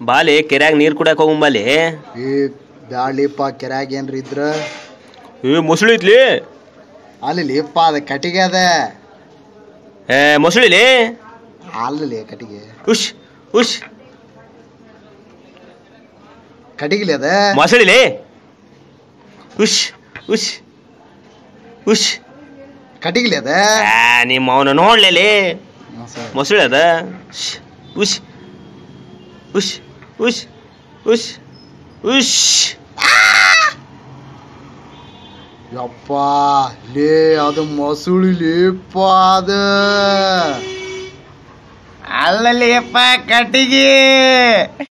ಬಾಲಿ ಕೆರ್ಯಾಗ ನೀರು ಕುಡಿಯಕ್ಕೆ ಹೋಗಂಬಲ್ಲಿ ಈ ಬ್ಯಾಳಿಪ್ಪ ಕೆರ್ಯಾಗ ಏನ್ರಿ ಇದ್ರ ಏ ಮೊಸಳಿ ಐತ್ಲಿ ಅಲ್ಲಿ ಲಿಪ್ಪ ಅದ ಕಟ್ಟಿಗೆ ಅದ ಏ ಮೊಸಳಿಲಿ ಅಲ್ಲಿ ಕಟ್ಟಿಗೆ ಉಶ್ ಉಶ್ ಕಟ್ಟಿಗಿಲಿ ಅದ ಮೊಸಳಿಲಿ ಉಶ್ ಉಶ್ ಉಶ್ ಕಟ್ಟಿಗಿಲಿ ಅದ ಆ, ನಿಮ್ಮ ಅವನು ನೋಡ್ಲೇಲಿ ಹ್ಮ್, ಸರಿ. ಮೊಸಳೆ ಅದ ಶ್, ಉಶ್ ಉಶ್ ಉಶ್ ಉಶ್ ಉಶ್ ಯಪ್ಪ ಲೇ ಅದು ಮೊಸುಳಿ ಲೇಪ ಅದ ಅಲ್ಲಲ್ಲಿಯಪ್ಪ ಕಟ್ಟಿಗೆ